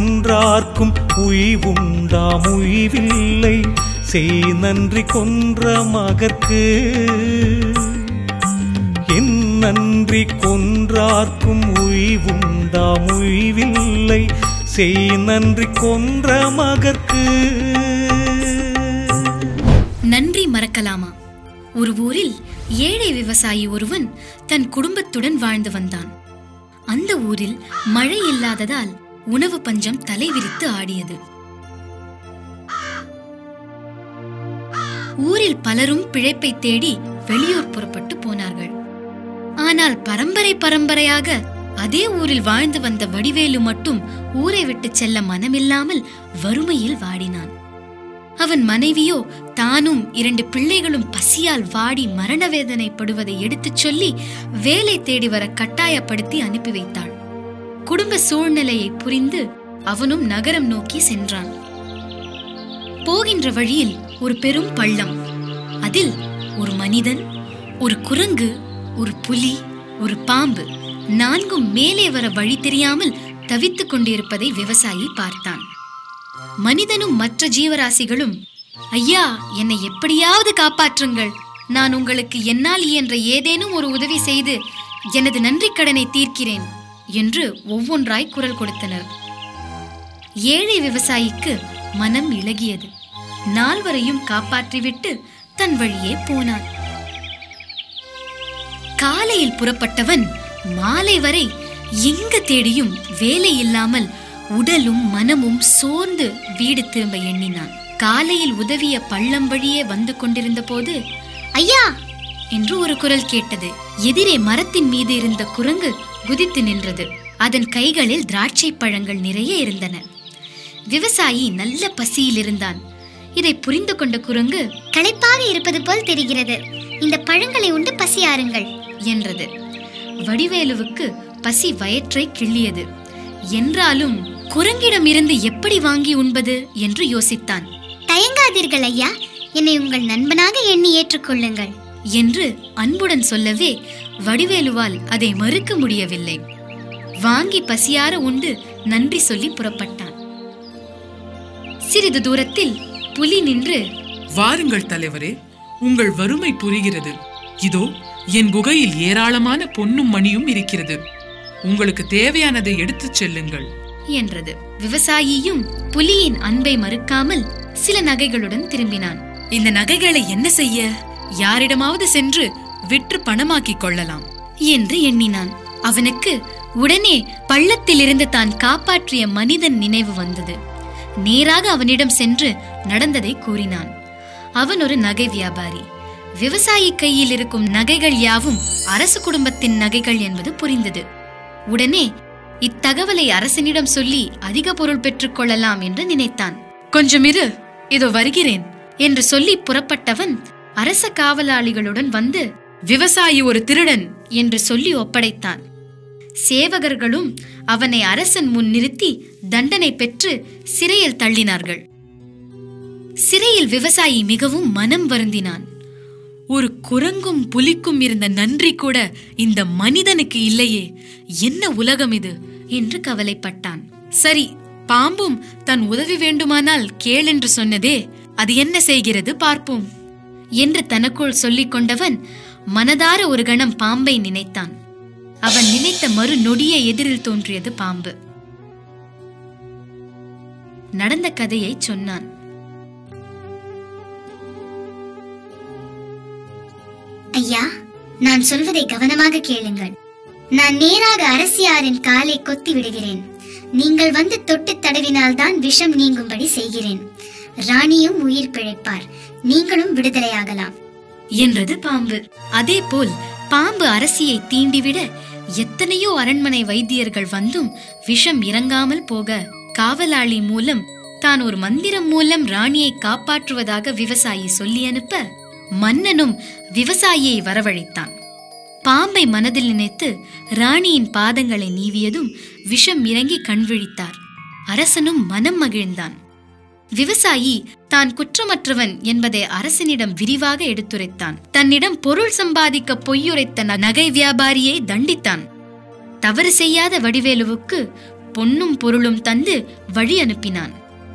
கொன்றார்க்கும் உய்வுண்டாம் உய்வில்லை செய் நன்றி கொன்ற மகற்கு என் நன்றி கொன்றார்க்கும் உய்வுண்டாம் உய்வில்லை செய் நன்றி கொன்ற மகற்கு நன்றி மறக்கலாமா ஒரு ஊரில் ஏழை விவசாயி ஒருவன் தன் குடும்பத்துடன் வாழ்ந்து வந்தான் அந்த ஊரில் மழை இல்லாததால் உணவு பஞ்சம் தலைவிரித்து ஆடியது ஊரில் பலரும் பிழைப்பை தேடி வெளியூர் புறப்பட்டு போனார்கள் ஆனால் பரம்பரை பரம்பரையாக அதே ஊரில் வாழ்ந்து வந்த வடிவேலு மட்டும் ஊரை விட்டு செல்ல மனமில்லாமல் வறுமையில் வாடினான் அவன் மனைவியோ தானும் இரண்டு பிள்ளைகளும் பசியால் வாடி மரண வேதனைப்படுவதை எடுத்துச் சொல்லி வேலை தேடி வர கட்டாயப்படுத்தி அனுப்பி வைத்தாள் குடும்ப சூழ்நிலையை புரிந்து அவனும் நகரம் நோக்கி சென்றான் போகின்ற வழியில் ஒரு பெரும் பள்ளம் அதில் ஒரு மனிதன் ஒரு குரங்கு ஒரு புலி ஒரு பாம்பு நான்கும் மேலே வர வழி தெரியாமல் தவித்துக் கொண்டிருப்பதை விவசாயி பார்த்தான் மனிதனும் மற்ற ஜீவராசிகளும் ஐயா என்னை எப்படியாவது காப்பாற்றுங்கள் நான் உங்களுக்கு என்னால் இயன்ற ஏதேனும் ஒரு உதவி செய்து எனது நன்றிக் கடனை தீர்க்கிறேன் என்று ஒவ்வொன்றாய் குரல் கொடுத்தனர் ஏழை விவசாயிக்கு மனம் இளகியது நால்வரையும் காப்பாற்றிவிட்டு தன் வழியே போனான் காலையில் புறப்பட்டவன் மாலை வரை எங்க தேடியும் வேலை இல்லாமல் உடலும் மனமும் சோர்ந்து வீடு திரும்ப எண்ணினான் காலையில் உதவிய பள்ளம் வழியே வந்து கொண்டிருந்த போது ஐயா என்று ஒரு குரல் கேட்டது எதிரே மரத்தின் மீது இருந்த குரங்கு குதித்து நின்றது அதன் கைகளில் திராட்சை பழங்கள் நிறைய இருந்தன விவசாயி நல்ல பசியில் இருந்தான் இதை புரிந்து கொண்ட குரங்கு களைப்பாக இருப்பது போல் தெரிகிறது இந்த பழங்களை உண்டு பசியாருங்கள் என்றது வடிவேலுவுக்கு பசி வயிற்றை கிள்ளியது என்றாலும் குரங்கிடம் இருந்து எப்படி வாங்கி உண்பது என்று யோசித்தான் தயங்காதீர்கள் ஐயா என்னை உங்கள் நண்பனாக எண்ணி ஏற்றுக்கொள்ளுங்கள் என்று அன்புடன் சொல்லவே வடிவேலுவால் அதை மறுக்க முடியவில்லை வாங்கி பசியார உண்டு நன்றி சொல்லி புறப்பட்டான் சிறிது தூரத்தில் புலி நின்று வாருங்கள் தலைவரே உங்கள் வறுமை புரிகிறது இதோ என் குகையில் ஏராளமான பொன்னும் மணியும் இருக்கிறது உங்களுக்கு தேவையானதை எடுத்துச் செல்லுங்கள் என்றது விவசாயியும் புலியின் அன்பை மறுக்காமல் சில நகைகளுடன் திரும்பினான் இந்த நகைகளை என்ன செய்ய யாரிடமாவது சென்று விற்று பணமாக்கிக் கொள்ளலாம் என்று எண்ணினான் அவனுக்கு உடனே பள்ளத்திலிருந்து தான் காப்பாற்றிய மனிதன் நினைவு வந்தது நேராக அவனிடம் சென்று நடந்ததை கூறினான் அவன் ஒரு நகை வியாபாரி விவசாயி கையில் இருக்கும் நகைகள் யாவும் அரசு குடும்பத்தின் நகைகள் என்பது புரிந்தது உடனே இத்தகவலை அரசனிடம் சொல்லி அதிக பொருள் பெற்றுக் கொள்ளலாம் என்று நினைத்தான் கொஞ்சம் இரு இதோ வருகிறேன் என்று சொல்லி புறப்பட்டவன் அரச காவலாளிகளுடன் வந்து விவசாயி ஒரு திருடன் என்று சொல்லி ஒப்படைத்தான் சேவகர்களும் அவனை அரசன் முன் நிறுத்தி தண்டனை பெற்று சிறையில் தள்ளினார்கள் சிறையில் விவசாயி மிகவும் மனம் வருந்தினான் ஒரு குரங்கும் புலிக்கும் இருந்த நன்றி கூட இந்த மனிதனுக்கு இல்லையே என்ன உலகம் இது என்று கவலைப்பட்டான் சரி பாம்பும் தன் உதவி வேண்டுமானால் கேள் என்று சொன்னதே அது என்ன செய்கிறது பார்ப்போம் என்று தனக்குள் சொல்லிக் கொண்டவன் மனதார ஒரு கணம் பாம்பை நினைத்தான் அவன் நினைத்த மறு நொடிய எதிரில் தோன்றியது பாம்பு நடந்த கதையை சொன்னான் ஐயா நான் சொல்வதை கவனமாக கேளுங்கள் நான் நேராக அரசியாரின் காலை கொத்தி விடுகிறேன் நீங்கள் வந்து தொட்டு தடவினால்தான் விஷம் நீங்கும்படி செய்கிறேன் ராணியும் உயிர் பிழைப்பார் நீங்களும் விடுதலையாகலாம் என்றது பாம்பு அதேபோல் பாம்பு அரசியை தீண்டிவிட எத்தனையோ அரண்மனை வைத்தியர்கள் வந்தும் விஷம் இறங்காமல் போக காவலாளி மூலம் தான் ஒரு மந்திரம் மூலம் ராணியை காப்பாற்றுவதாக விவசாயி சொல்லி அனுப்ப மன்னனும் விவசாயியை வரவழைத்தான் பாம்பை மனதில் நினைத்து ராணியின் பாதங்களை நீவியதும் விஷம் இறங்கி கண் விழித்தார் அரசனும் மனம் மகிழ்ந்தான் விவசாயி தான் குற்றமற்றவன் என்பதை அரசனிடம் விரிவாக எடுத்துரைத்தான் தன்னிடம் பொருள் சம்பாதிக்க பொய்யுரைத்த ந- நகை வியாபாரியை தண்டித்தான் தவறு செய்யாத வடிவேலுவுக்கு பொன்னும் பொருளும் தந்து வழி அனுப்பினான்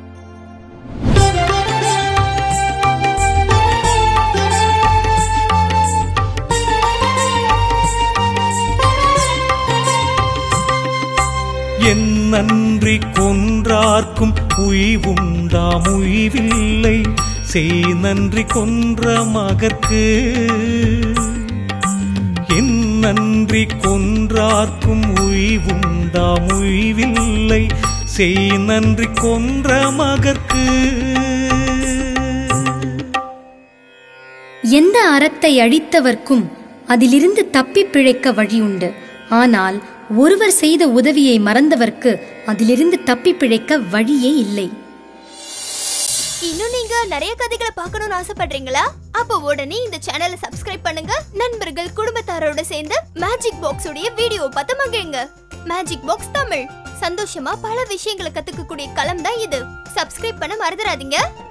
என் நன்றி கொன்றார்க்கும் உய்வுண்டாம் உய்வில்லை செய் நன்றி கொன்ற மகற்கு என் நன்றி கொன்றார்க்கும் உய்வுண்டாம் உய்வில்லை செய் நன்றி கொன்ற மகற்கு எந்த அறத்தை அழித்தவர்க்கும் அதிலிருந்து தப்பிப் பிழைக்க வழியுண்டு ஆனால் ஒருவர் செய்த உதவியை மறந்தவர்க்கு அதிலிருந்து தப்பிப் பிழைக்க வழியே இல்லை இன்னும் நீங்க நிறைய கதைகளை பார்க்கணும்னு ஆசைப்படுறீங்களா அப்போ உடனே இந்த சேனலை சப்ஸ்கிரைப் பண்ணுங்க நண்பர்கள் குடும்பத்தாரோட சேர்ந்து மேஜிக் பாக்ஸ் உடைய வீடியோ பார்த்து மகிழுங்க மேஜிக் பாக்ஸ் தமிழ் சந்தோஷமா பல விஷயங்களை கத்துக்கக்கூடிய களம் தான் இது சப்ஸ்கிரைப் பண்ண மறந்துடாதீங்க